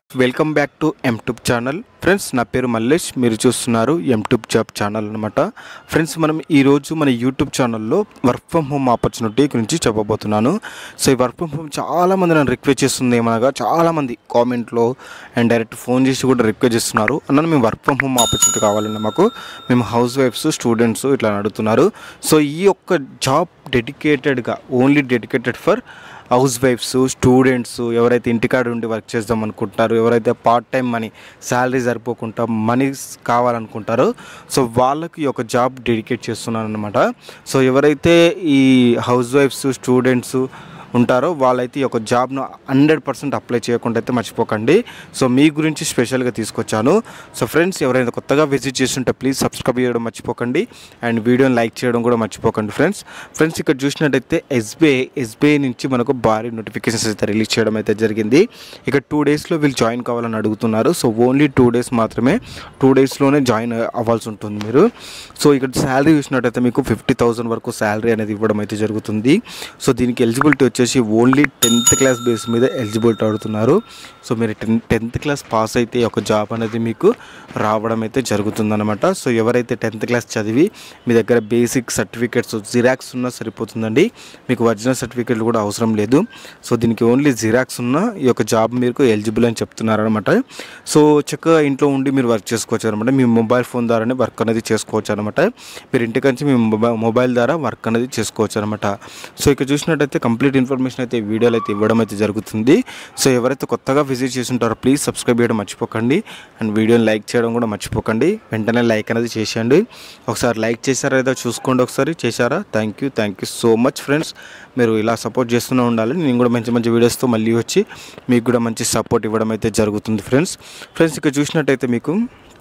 welcome back to MTube channel friends నా పేరు మల్లేష్ మీరు చూస్తున్నారు ఎంటూబ్ జాబ్ ఛానల్ అనమాట ఫ్రెండ్స్ మనం ఈరోజు మన యూట్యూబ్ ఛానల్లో వర్క్ ఫ్రమ్ హోమ్ ఆపర్చునిటీ గురించి చెప్పబోతున్నాను సో ఈ వర్క్ ఫ్రమ్ హోమ్ చాలామంది నన్ను రిక్వెస్ట్ చేస్తుంది ఏమనగా చాలామంది కామెంట్లో అండ్ డైరెక్ట్ ఫోన్ చేసి కూడా రిక్వెస్ట్ చేస్తున్నారు అన్న మేము వర్క్ ఫ్రమ్ హోమ్ ఆపర్చునిటీ కావాలన్న మాకు మేము హౌస్ వైఫ్స్ స్టూడెంట్స్ ఇట్లా అడుగుతున్నారు సో ఈ యొక్క జాబ్ డెడికేటెడ్గా ఓన్లీ డెడికేటెడ్ ఫర్ హౌస్ వైఫ్స్ స్టూడెంట్స్ ఎవరైతే ఇంటికాడ ఉండి వర్క్ చేద్దాం అనుకుంటారో ఎవరైతే పార్ట్ టైం మనీ శాలరీ సరిపోకుండా మనీ కావాలనుకుంటారో సో వాళ్ళకి ఈ యొక్క జాబ్ డెడికేట్ చేస్తున్నాను అనమాట సో ఎవరైతే ఈ హౌస్ వైఫ్స్ స్టూడెంట్స్ ఉంటారో వాళ్ళైతే ఈ యొక్క జాబ్ను హండ్రెడ్ పర్సెంట్ అప్లై చేయకుండా అయితే మర్చిపోకండి సో మీ గురించి స్పెషల్గా తీసుకొచ్చాను సో ఫ్రెండ్స్ ఎవరైనా కొత్తగా విజిట్ చేస్తుంటే ప్లీజ్ సబ్స్క్రైబ్ చేయడం మర్చిపోకండి అండ్ వీడియోని లైక్ చేయడం కూడా మర్చిపోకండి ఫ్రెండ్స్ ఫ్రెండ్స్ ఇక్కడ చూసినట్టయితే ఎస్బీఐ ఎస్బీఐ నుంచి మనకు భారీ నోటిఫికేషన్స్ అయితే రిలీజ్ చేయడం అయితే జరిగింది ఇక టూ డేస్లో వీళ్ళు జాయిన్ కావాలని అడుగుతున్నారు సో ఓన్లీ టూ డేస్ మాత్రమే టూ డేస్లోనే జాయిన్ అవ్వాల్సి ఉంటుంది మీరు సో ఇక్కడ శాలరీ చూసినట్టయితే మీకు ఫిఫ్టీ థౌసండ్ వరకు శాలరీ అనేది ఇవ్వడం అయితే జరుగుతుంది సో దీనికి ఎలిజిబిలిటీ వచ్చేసి ఓన్లీ టెన్త్ క్లాస్ బేస్ మీద ఎలిజిబిలిటీ అడుగుతున్నారు సో మీరు టెన్ టెన్త్ క్లాస్ పాస్ అయితే ఈ యొక్క జాబ్ అనేది మీకు రావడం అయితే జరుగుతుందన్నమాట సో ఎవరైతే టెన్త్ క్లాస్ చదివి మీ దగ్గర బేసిక్ సర్టిఫికేట్స్ జిరాక్స్ ఉన్నా సరిపోతుందండి మీకు ఒరిజినల్ సర్టిఫికేట్లు కూడా అవసరం లేదు సో దీనికి ఓన్లీ జిరాక్స్ ఉన్న ఈ యొక్క జాబ్ మీకు ఎలిజిబుల్ అని చెప్తున్నారు అనమాట సో చక్కగా ఇంట్లో ఉండి మీరు వర్క్ చేసుకోవచ్చు అనమాట మీ మొబైల్ ఫోన్ ద్వారానే వర్క్ అనేది చేసుకోవచ్చు అనమాట మీరు ఇంటికంచి మీ మొబైల్ మొబైల్ ద్వారా వర్క్ అనేది చేసుకోవచ్చు అనమాట సో ఇక్కడ చూసినట్టయితే కంప్లీట్ ఇన్ఫర్మేషన్ అయితే వీడియోలు అయితే ఇవ్వడం అయితే జరుగుతుంది సో ఎవరైతే కొత్తగా విజిట్ చేసి ఉంటారో ప్లీజ్ సబ్స్క్రైబ్ చేయడం మర్చిపోకండి అండ్ వీడియోని లైక్ చేయడం కూడా మర్చిపోకండి వెంటనే లైక్ అనేది చేసేయండి ఒకసారి లైక్ చేశారా ఏదో చూసుకోండి ఒకసారి చేశారా thank you thank you so much friends మీరు ఇలా సపోర్ట్ చేస్తూనే ఉండాలి నేను కూడా మంచి మంచి వీడియోస్తో మళ్ళీ వచ్చి మీకు కూడా మంచి సపోర్ట్ ఇవ్వడం అయితే జరుగుతుంది ఫ్రెండ్స్ ఫ్రెండ్స్ ఇక్కడ చూసినట్టయితే మీకు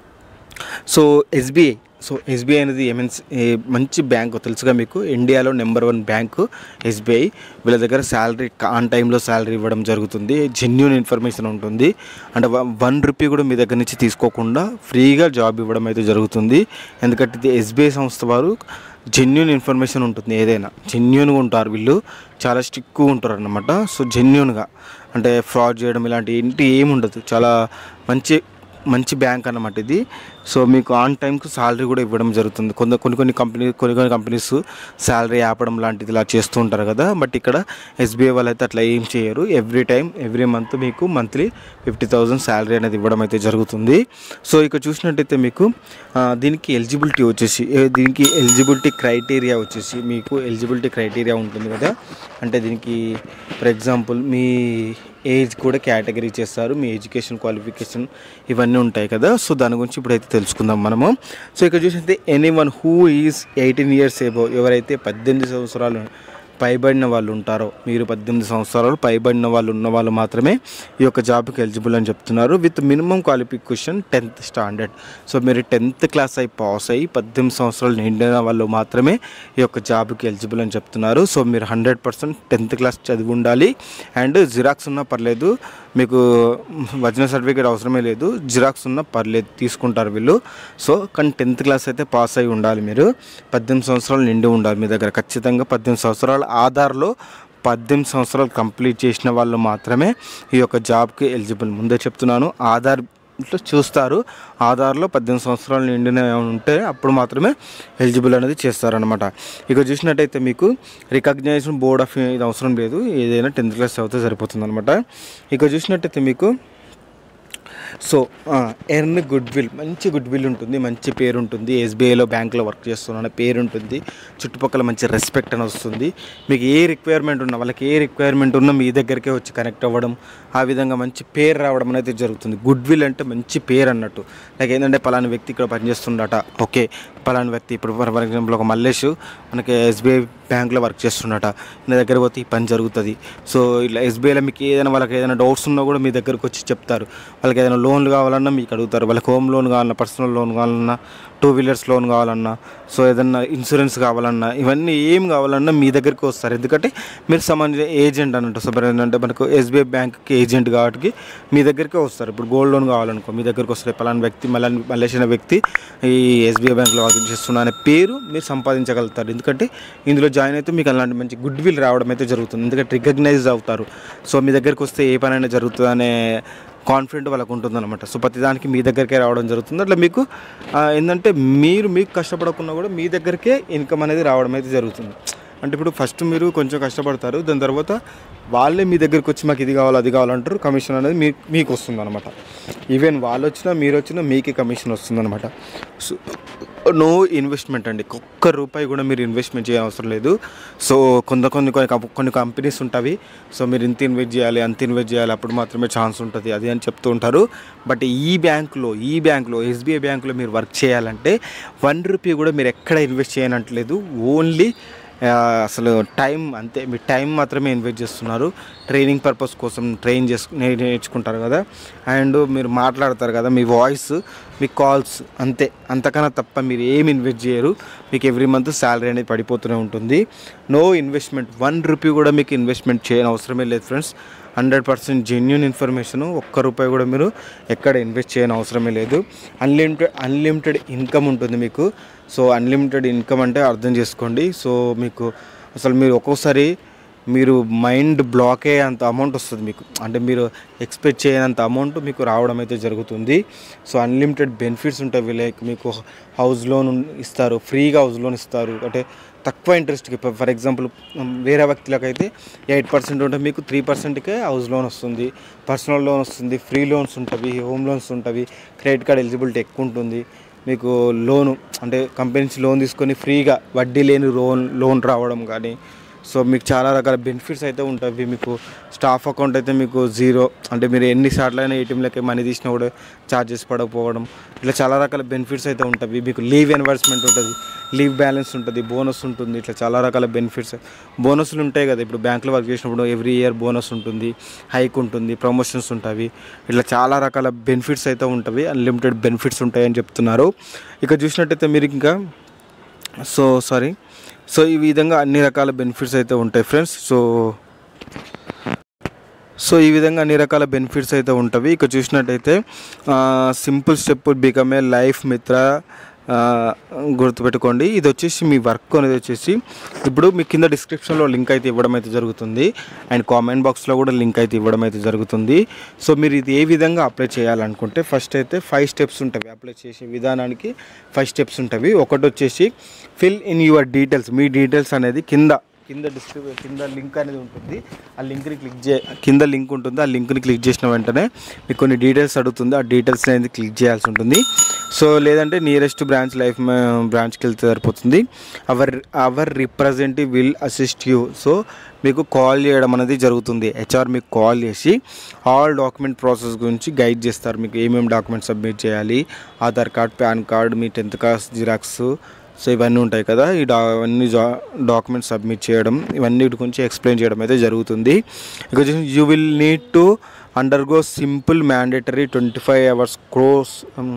సో ఎస్బీఐ సో ఎస్బీఐ అనేది ఏమీన్స్ మంచి బ్యాంకు తెలుసుగా మీకు ఇండియాలో నెంబర్ వన్ బ్యాంకు ఎస్బీఐ వీళ్ళ దగ్గర శాలరీ ఆన్ టైంలో శాలరీ ఇవ్వడం జరుగుతుంది జెన్యున్ ఇన్ఫర్మేషన్ ఉంటుంది అంటే వన్ రూపీ కూడా మీ దగ్గర నుంచి తీసుకోకుండా ఫ్రీగా జాబ్ ఇవ్వడం అయితే జరుగుతుంది ఎందుకంటే ఇది ఎస్బీఐ సంస్థ వారు జెన్యున్ ఇన్ఫర్మేషన్ ఉంటుంది ఏదైనా జెన్యున్గా ఉంటారు వీళ్ళు చాలా స్టిక్గా ఉంటారు అన్నమాట సో జెన్యున్గా అంటే ఫ్రాడ్ చేయడం ఇలాంటి ఏంటి ఏమి ఉండదు చాలా మంచి మంచి బ్యాంక్ అన్నమాట ఇది సో మీకు ఆన్ టైంకి శాలరీ కూడా ఇవ్వడం జరుగుతుంది కొంత కొన్ని కొన్ని కంపెనీ కొన్ని కొన్ని కంపెనీస్ శాలరీ ఆపడం లాంటిది ఇలా చేస్తూ ఉంటారు కదా బట్ ఇక్కడ ఎస్బీఐ వాళ్ళు అయితే అట్లా ఏం చేయరు ఎవ్రీ టైం ఎవ్రీ మంత్ మీకు మంత్లీ ఫిఫ్టీ థౌజండ్ శాలరీ అనేది ఇవ్వడం అయితే జరుగుతుంది సో ఇక్కడ చూసినట్టయితే మీకు ఆ, దీనికి ఎలిజిబిలిటీ వచ్చేసి ఏ, దీనికి ఎలిజిబిలిటీ క్రైటీరియా వచ్చేసి మీకు ఎలిజిబిలిటీ క్రైటీరియా ఉంటుంది కదా అంటే దీనికి ఫర్ ఎగ్జాంపుల్ మీ ఏజ్ కూడా కేటగిరీ చేస్తారు మీ ఎడ్యుకేషన్ క్వాలిఫికేషన్ ఇవన్నీ ఉంటాయి కదా సో దాని గురించి ఇప్పుడైతే తెలుసుకుందాం మనము సో ఇక్కడ చూసినట్టే any one who is eighteen years above ఎవరైతే పద్దెనిమిది సంవత్సరాలు పైబడిన వాళ్ళు ఉంటారో మీరు పద్దెనిమిది సంవత్సరాలు పైబడిన వాళ్ళు ఉన్న వాళ్ళు మాత్రమే ఈ యొక్క జాబ్కి ఎలిజిబుల్ అని చెప్తున్నారు with minimum qualification tenth standard so మీరు టెన్త్ క్లాస్ అయి పాస్ అయ్యి పద్దెనిమిది సంవత్సరాలు నిండిన వాళ్ళు మాత్రమే ఈ యొక్క జాబ్కి ఎలిజిబుల్ అని చెప్తున్నారు సో మీరు హండ్రెడ్ పర్సెంట్ టెన్త్ క్లాస్ చదివి ఉండాలి అండ్ జిరాక్స్ ఉన్నా పర్లేదు మీకు ఒరిజినల్ సర్టిఫికేట్ అవసరమే లేదు జిరాక్స్ ఉన్నా పర్లేదు తీసుకుంటారు వీళ్ళు సో కానీ టెన్త్ క్లాస్ అయితే పాస్ అయి ఉండాలి మీరు పద్దెనిమిది సంవత్సరాలు నిండి ఉండాలి మీ దగ్గర ఖచ్చితంగా పద్దెనిమిది సంవత్సరాల ఆధార్లో పద్దెనిమిది సంవత్సరాలు కంప్లీట్ చేసిన వాళ్ళు మాత్రమే ఈ యొక్క జాబ్కి ఎలిజిబుల్ ముందే చెప్తున్నాను ఆధార్ ఇట్లా చూస్తారు ఆధార్లో పద్దెనిమిది సంవత్సరాలు నిండిన ఉంటే అప్పుడు మాత్రమే ఎలిజిబుల్ అనేది చేస్తారనమాట ఇక చూసినట్టయితే మీకు రికగ్నైజేషన్ బోర్డ్ ఆఫ్ ఇది అవసరం లేదు ఏదైనా టెన్త్ క్లాస్ చదివితే సరిపోతుంది అనమాట ఇక చూసినట్టయితే మీకు సో ఎర్న్ గుడ్ విల్ మంచి గుడ్ విల్ ఉంటుంది మంచి పేరు ఉంటుంది ఎస్బీఐలో బ్యాంక్లో వర్క్ చేస్తున్నాను పేరు ఉంటుంది చుట్టుపక్కల మంచి రెస్పెక్ట్ అని వస్తుంది మీకు ఏ రిక్వైర్మెంట్ ఉన్నా వాళ్ళకి ఏ రిక్వైర్మెంట్ ఉన్నా మీ దగ్గరికే వచ్చి కనెక్ట్ అవ్వడం ఆ విధంగా మంచి పేరు రావడం అనేది జరుగుతుంది గుడ్ విల్ అంటే మంచి పేరు అన్నట్టు లైక్ ఏంటంటే పలానా వ్యక్తి ఇక్కడ పనిచేస్తుండట ఓకే పలానా వ్యక్తి ఇప్పుడు ఫర్ ఫర్ ఎగ్జాంపుల్ ఒక మల్లేష్ మనకి ఎస్బీఐ బ్యాంక్లో వర్క్ చేస్తుండట నా దగ్గర పోతే ఈ పని జరుగుతుంది సో ఇలా ఎస్బీఐలో మీకు ఏదైనా వాళ్ళకి ఏదైనా డౌట్స్ ఉన్నా కూడా మీ దగ్గరకు వచ్చి చెప్తారు వాళ్ళకి ఏదైనా లోన్లు కావాలన్నా మీకు అడుగుతారు వాళ్ళకి హోమ్ లోన్ కావాలన్నా పర్సనల్ లోన్ కావాలన్నా టూ వీలర్స్ లోన్ కావాలన్నా సో ఏదన్నా ఇన్సూరెన్స్ కావాలన్నా ఇవన్నీ ఏం కావాలన్నా మీ దగ్గరికి వస్తారు ఎందుకంటే మీరు సంబంధించిన ఏజెంట్ అన్నట్టు సో మరి ఏంటంటే మనకు ఎస్బీఐ బ్యాంక్కి ఏజెంట్ కాబట్టి మీ దగ్గరికే వస్తారు ఇప్పుడు గోల్డ్ లోన్ కావాలనుకో మీ దగ్గరికి వస్తారు పలానా వ్యక్తి మళ్ళీ మలేషియన్ వ్యక్తి ఈ ఎస్బీఐ బ్యాంక్లో వర్క్ చేస్తున్నా అనే పేరు మీరు సంపాదించగలుగుతారు ఎందుకంటే ఇందులో జాయిన్ అయితే మీకు అలాంటి మంచి గుడ్ విల్ రావడం అయితే జరుగుతుంది ఎందుకంటే రికగ్నైజ్ అవుతారు సో మీ దగ్గరికి వస్తే ఏ పనైనా జరుగుతుందనే కాన్ఫిడెంట్ వాళ్ళకు ఉంటుందన్నమాట సో ప్రతిదానికి మీ దగ్గరికే రావడం జరుగుతుంది అట్లా మీకు ఆ, ఏంటంటే మీరు మీకు కష్టపడకుండా కూడా మీ దగ్గరికే ఇన్కమ్ అనేది రావడం అయితే జరుగుతుంది అంటే ఇప్పుడు ఫస్ట్ మీరు కొంచెం కష్టపడతారు దాని తర్వాత వాళ్ళే మీ దగ్గరికి వచ్చి మాకు ఇది కావాలి అది కావాలంటారు కమిషన్ అనేది మీ మీకు వస్తుంది అనమాట ఈవెన్ వాళ్ళు వచ్చినా మీరు వచ్చినా మీకే కమిషన్ వస్తుంది అనమాట సో నో ఇన్వెస్ట్మెంట్ అండి ఒక్క రూపాయి కూడా మీరు ఇన్వెస్ట్మెంట్ చేయ అవసరం లేదు సో కొంత కొన్ని కొన్ని కంప- కొన్ని కంపెనీస్ ఉంటాయి సో మీరు ఇంత ఇన్వెస్ట్ చేయాలి అంత ఇన్వెస్ట్ చేయాలి అప్పుడు మాత్రమే ఛాన్స్ ఉంటుంది అది అని చెప్తూ ఉంటారు బట్ ఈ బ్యాంకులో ఈ బ్యాంకులో ఎస్బీఐ బ్యాంకులో మీరు వర్క్ చేయాలంటే వన్ రూపీ కూడా మీరు ఎక్కడ ఇన్వెస్ట్ చేయనట్లేదు ఓన్లీ ఆ, అసలు టైం అంతే మీ టైం మాత్రమే ఇన్వెస్ట్ చేస్తున్నారు ట్రైనింగ్ పర్పస్ కోసం ట్రైన్ చేసు నే- నేర్చుకుంటారు కదా అండ్ మీరు మాట్లాడతారు కదా మీ వాయిస్ మీ కాల్స్ అంతే అంతకన్నా తప్ప మీరు ఏం ఇన్వెస్ట్ చేయరు మీకు ఎవ్రీ మంత్ శాలరీ అనేది పడిపోతూనే ఉంటుంది నో ఇన్వెస్ట్మెంట్ వన్ రూపీ కూడా మీకు ఇన్వెస్ట్మెంట్ చేయని అవసరమే లేదు friends hundred percent genuine information ఒక్క రూపాయి కూడా మీరు ఎక్కడ ఇన్వెస్ట్ చేయని అవసరమే లేదు అన్లిమిటెడ్ అన్లిమిటెడ్ ఇన్కమ్ ఉంటుంది మీకు సో అన్లిమిటెడ్ ఇన్కమ్ అంటే అర్థం చేసుకోండి సో మీకు అసలు మీరు ఒక్కోసారి మీరు మైండ్ బ్లాక్ అయ్యేంత అమౌంట్ వస్తుంది మీకు అంటే మీరు ఎక్స్పెక్ట్ చేయనంత అమౌంట్ మీకు రావడం అయితే జరుగుతుంది సో అన్లిమిటెడ్ బెనిఫిట్స్ ఉంటాయి లైక్ మీకు హౌస్ లోన్ ఇస్తారు ఫ్రీగా హౌస్ లోన్ ఇస్తారు అంటే తక్కువ ఇంట్రెస్ట్కి ఫర్ ఎగ్జాంపుల్ వేరే వ్యక్తులకు అయితే ఎయిట్ పర్సెంట్ ఉంటే మీకు త్రీ పర్సెంట్కే హౌస్ లోన్ వస్తుంది పర్సనల్ లోన్ వస్తుంది ఫ్రీ లోన్స్ ఉంటుంది హోమ్ లోన్స్ ఉంటుంది క్రెడిట్ కార్డ్ ఎలిజిబిలిటీ ఎక్కువ ఉంటుంది మీకు లోను అంటే కంపెనీ నుంచి లోన్ తీసుకొని ఫ్రీగా వడ్డీ లేని లోన్ లోన్ రావడం కానీ సో మీకు చాలా రకాల బెనిఫిట్స్ అయితే ఉంటాయి మీకు స్టాఫ్ అకౌంట్ అయితే మీకు జీరో అంటే మీరు ఎన్నిసార్లు అయినా ఏటీఎంలకి మనీ తీసినా కూడా ఛార్జెస్ పడకపోవడం ఇట్లా చాలా రకాల బెనిఫిట్స్ అయితే ఉంటాయి మీకు లీవ్ ఎన్వర్స్మెంట్ ఉంటుంది లీవ్ బ్యాలెన్స్ ఉంటుంది బోనస్ ఉంటుంది ఇట్లా చాలా రకాల బెనిఫిట్స్ బోనస్లు ఉంటాయి కదా ఇప్పుడు బ్యాంకులో వర్క్ చేసినప్పుడు ఎవ్రీ ఇయర్ బోనస్ ఉంటుంది హైక్ ఉంటుంది ప్రమోషన్స్ ఉంటాయి ఇట్లా చాలా రకాల బెనిఫిట్స్ అయితే ఉంటాయి అన్లిమిటెడ్ బెనిఫిట్స్ ఉంటాయని చెప్తున్నారు ఇక చూసినట్టయితే మీరు ఇంకా సో సారీ సో ఈ విధంగా అన్ని రకాల బెనిఫిట్స్ అయితే ఉంటాయి ఫ్రెండ్స్ సో సో ఈ విధంగా అన్ని రకాల బెనిఫిట్స్ అయితే ఉంటవి ఇక చూసినట్టయితే simple step become a life Mitra ఆ, గుర్తుపెట్టుకోండి ఇది వచ్చేసి మీ వర్క్ అనేది వచ్చేసి ఇప్పుడు మీ కింద డిస్క్రిప్షన్లో లింక్ అయితే ఇవ్వడం అయితే జరుగుతుంది అండ్ కామెంట్ బాక్స్లో కూడా లింక్ అయితే ఇవ్వడం అయితే జరుగుతుంది సో మీరు ఇది ఏ విధంగా అప్లై చేయాలనుకుంటే ఫస్ట్ అయితే ఫైవ్ స్టెప్స్ ఉంటాయి అప్లై చేసే విధానానికి ఫైవ్ స్టెప్స్ ఉంటాయి ఒకటి వచ్చేసి ఫిల్ ఇన్ యువర్ డీటెయిల్స్ మీ డీటెయిల్స్ అనేది కింద కింద డిస్క్రిప్ కింద లింక్ అనేది ఉంటుంది ఆ లింక్ని క్లిక్ చే కింద లింక్ ఉంటుంది ఆ లింక్ని క్లిక్ చేసిన వెంటనే మీకు కొన్ని డీటెయిల్స్ అడుగుతుంది ఆ డీటెయిల్స్ అనేది క్లిక్ చేయాల్సి ఉంటుంది సో లేదంటే నియరెస్ట్ బ్రాంచ్ లైఫ్ బ్రాంచ్కి వెళ్తే సరిపోతుంది our our representative will assist you so మీకు కాల్ చేయడం అనేది జరుగుతుంది హెచ్ఆర్ మీకు కాల్ చేసి ఆల్ డాక్యుమెంట్ ప్రాసెస్ గురించి గైడ్ చేస్తారు మీకు ఏమేమి డాక్యుమెంట్స్ సబ్మిట్ చేయాలి ఆధార్ కార్డ్ పాన్ కార్డ్ మీ టెన్త్ క్లాస్ జిరాక్స్ సో ఇవన్నీ ఉంటాయి కదా ఈ డా అన్ని డాక్యుమెంట్స్ సబ్మిట్ చేయడం ఇవన్నీ వీటి గురించి ఎక్స్ప్లెయిన్ చేయడం అయితే జరుగుతుంది ఇక you will need to undergo simple mandatory twenty five hours course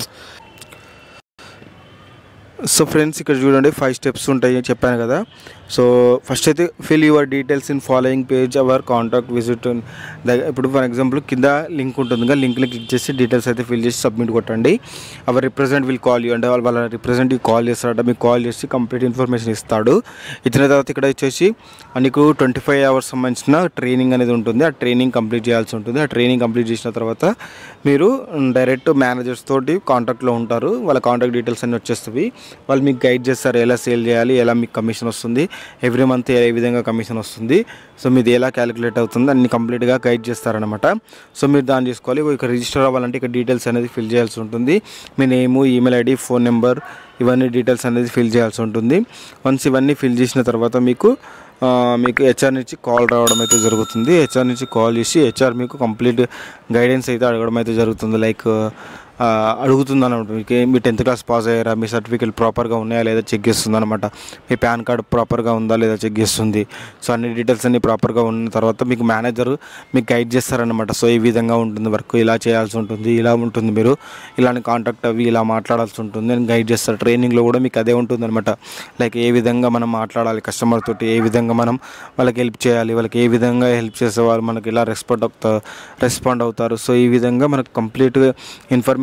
so friends ఇక్కడ చూడండి ఫైవ్ స్టెప్స్ ఉంటాయి అని చెప్పాను కదా సో ఫస్ట్ అయితే fill your details in following page our contact visit ఇప్పుడు ఫర్ ఎగ్జాంపుల్ కింద లింక్ ఉంటుంది కదా లింక్ని క్లిక్ చేసి డీటెయిల్స్ అయితే ఫిల్ చేసి సబ్మిట్ కొట్టండి our represent will call you అంటే వాళ్ళ వాళ్ళ రిప్రజెంట్ కాల్ చేస్తారట మీకు కాల్ చేసి కంప్లీట్ ఇన్ఫర్మేషన్ ఇస్తాడు ఇచ్చిన తర్వాత ఇక్కడ వచ్చేసి నీకు ట్వంటీ ఫైవ్ అవర్స్ సంబంధించిన ట్రైనింగ్ అనేది ఉంటుంది ఆ ట్రైనింగ్ కంప్లీట్ చేయాల్సి ఉంటుంది ఆ ట్రైనింగ్ కంప్లీట్ చేసిన తర్వాత మీరు డైరెక్ట్ మేనేజర్స్ తోటి కాంటాక్ట్లో ఉంటారు వాళ్ళ కాంటాక్ట్ డీటెయిల్స్ అన్నీ వచ్చేస్తాయి వాళ్ళు మీకు గైడ్ చేస్తారు ఎలా సేల్ చేయాలి ఎలా మీకు కమిషన్ వస్తుంది ఎవ్రీ మంత్ ఏ విధంగా కమిషన్ వస్తుంది సో మీది ఎలా క్యాలిక్యులేట్ అవుతుంది అన్ని కంప్లీట్గా గైడ్ చేస్తారనమాట సో మీరు దాన్ని చేసుకోవాలి ఇక రిజిస్టర్ అవ్వాలంటే ఇక్కడ డీటెయిల్స్ అనేది ఫిల్ చేయాల్సి ఉంటుంది మీ name email ID phone number ఇవన్నీ డీటెయిల్స్ అనేది ఫిల్ చేయాల్సి ఉంటుంది వన్స్ ఇవన్నీ ఫిల్ చేసిన తర్వాత మీకు ఆ, మీకు హెచ్ఆర్ నుంచి కాల్ రావడం అయితే జరుగుతుంది హెచ్ఆర్ నుంచి కాల్ చేసి హెచ్ఆర్ మీకు కంప్లీట్ గైడెన్స్ అయితే అడగడం అయితే జరుగుతుంది లైక్ ఆ, అడుగుతుంది అనమాట మీకు ఏం- మీ టెన్త్ క్లాస్ పాస్ అయ్యారా మీ సర్టిఫికేట్ ప్రాపర్గా ఉన్నాయా లేదా చెక్ చేస్తుంది అనమాట మీ పాన్ కార్డ్ ప్రాపర్గా ఉందా లేదా చెక్ చేస్తుంది సో అన్ని డీటెయిల్స్ అన్ని ప్రాపర్గా ఉన్న తర్వాత మీకు మేనేజర్ మీకు గైడ్ చేస్తారనమాట సో ఈ విధంగా ఉంటుంది వర్క్ ఇలా చేయాల్సి ఉంటుంది ఇలా ఉంటుంది మీరు ఇలాంటి కాంటాక్ట్ అవి ఇలా మాట్లాడాల్సి ఉంటుంది అని గైడ్ చేస్తారు ట్రైనింగ్లో కూడా మీకు అదే ఉంటుంది అనమాట లైక్ ఏ విధంగా మనం మాట్లాడాలి కస్టమర్ తోటి ఏ విధంగా మనం వాళ్ళకి హెల్ప్ చేయాలి వాళ్ళకి ఏ విధంగా హెల్ప్ చేసే వాళ్ళు మనకి ఇలా రెస్పాండ్ అవుతారు రెస్పాండ్ అవుతారు సో ఈ విధంగా మనకు కంప్లీట్గా ఇన్ఫర్మేషన్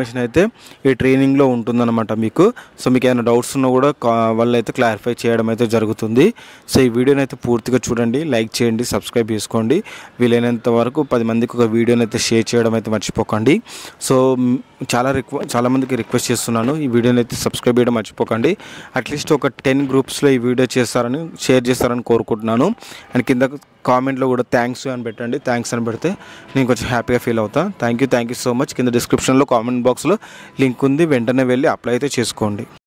ఇన్ఫర్మేషన్ అయితే ఈ ట్రైనింగ్లో ఉంటుందన్నమాట మీకు సో మీకు ఏమైనా డౌట్స్ ఉన్నా కూడా కా- వాళ్ళు అయితే క్లారిఫై చేయడం అయితే జరుగుతుంది సో ఈ వీడియోని అయితే పూర్తిగా చూడండి లైక్ చేయండి సబ్స్క్రైబ్ చేసుకోండి వీలైనంత వరకు పది మందికి ఒక వీడియోని అయితే షేర్ చేయడం అయితే మర్చిపోకండి సో మ్, చాలా రిక్వ చాలా మందికి రిక్వెస్ట్ చేస్తున్నాను ఈ వీడియోని అయితే సబ్స్క్రైబ్ చేయడం మర్చిపోకండి అట్లీస్ట్ ఒక టెన్ గ్రూప్స్లో ఈ వీడియో చేస్తారని షేర్ చేస్తారని కోరుకుంటున్నాను అండ్ కింద కామెంట్లో కూడా థ్యాంక్స్ అని పెట్టండి థ్యాంక్స్ అని పెడితే నేను కొంచెం హ్యాపీగా ఫీల్ అవుతా thank you thank you so much కింద డిస్క్రిప్షన్లో కామెంట్ బాక్స్లో లింక్ ఉంది వెంటనే వెళ్ళి అప్లై అయితే చేసుకోండి